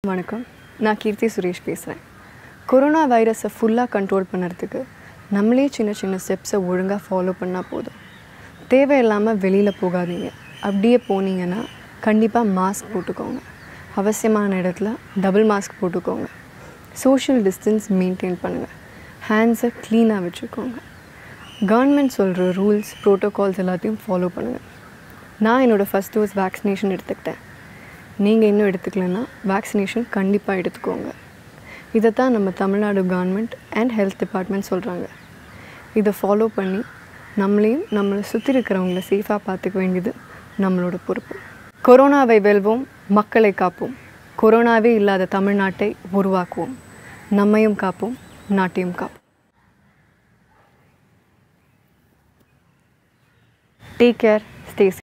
வணக்கம் நான் கீர்த்தி சுரேஷ் பேசுகிறேன் கொரோனா வைரஸை ஃபுல்லாக கண்ட்ரோல் பண்ணுறதுக்கு நம்மளே சின்ன சின்ன ஸ்டெப்ஸை ஒழுங்காக ஃபாலோ பண்ணால் போதும் தேவையில்லாமல் வெளியில் போகாதீங்க அப்படியே போனீங்கன்னா கண்டிப்பாக மாஸ்க் போட்டுக்கோங்க அவசியமான இடத்துல டபுள் மாஸ்க் போட்டுக்கோங்க சோஷியல் டிஸ்டன்ஸ் மெயின்டைன் பண்ணுங்கள் ஹேண்ட்ஸை க்ளீனாக வச்சுக்கோங்க கவர்மெண்ட் சொல்கிற ரூல்ஸ் ப்ரோட்டோகால்ஸ் எல்லாத்தையும் ஃபாலோ பண்ணுங்கள் நான் என்னோடய ஃபஸ்ட் டோஸ் வேக்சினேஷன் எடுத்துக்கிட்டேன் நீங்கள் இன்னும் எடுத்துக்கலன்னா வேக்சினேஷன் கண்டிப்பாக எடுத்துக்கோங்க இதை தான் நம்ம Tamil Nadu government and health department சொல்கிறாங்க இதை ஃபாலோ பண்ணி நம்மளையும் நம்மளை சுற்றி இருக்கிறவங்கள சேஃபாக பார்த்துக்க வேண்டியது நம்மளோட பொறுப்பு கொரோனாவை வெல்வோம் மக்களை காப்போம் கொரோனாவே இல்லாத தமிழ்நாட்டை உருவாக்குவோம் நம்மையும் காப்போம் நாட்டையும் காப்போம் டேக் கேர் ஸ்டே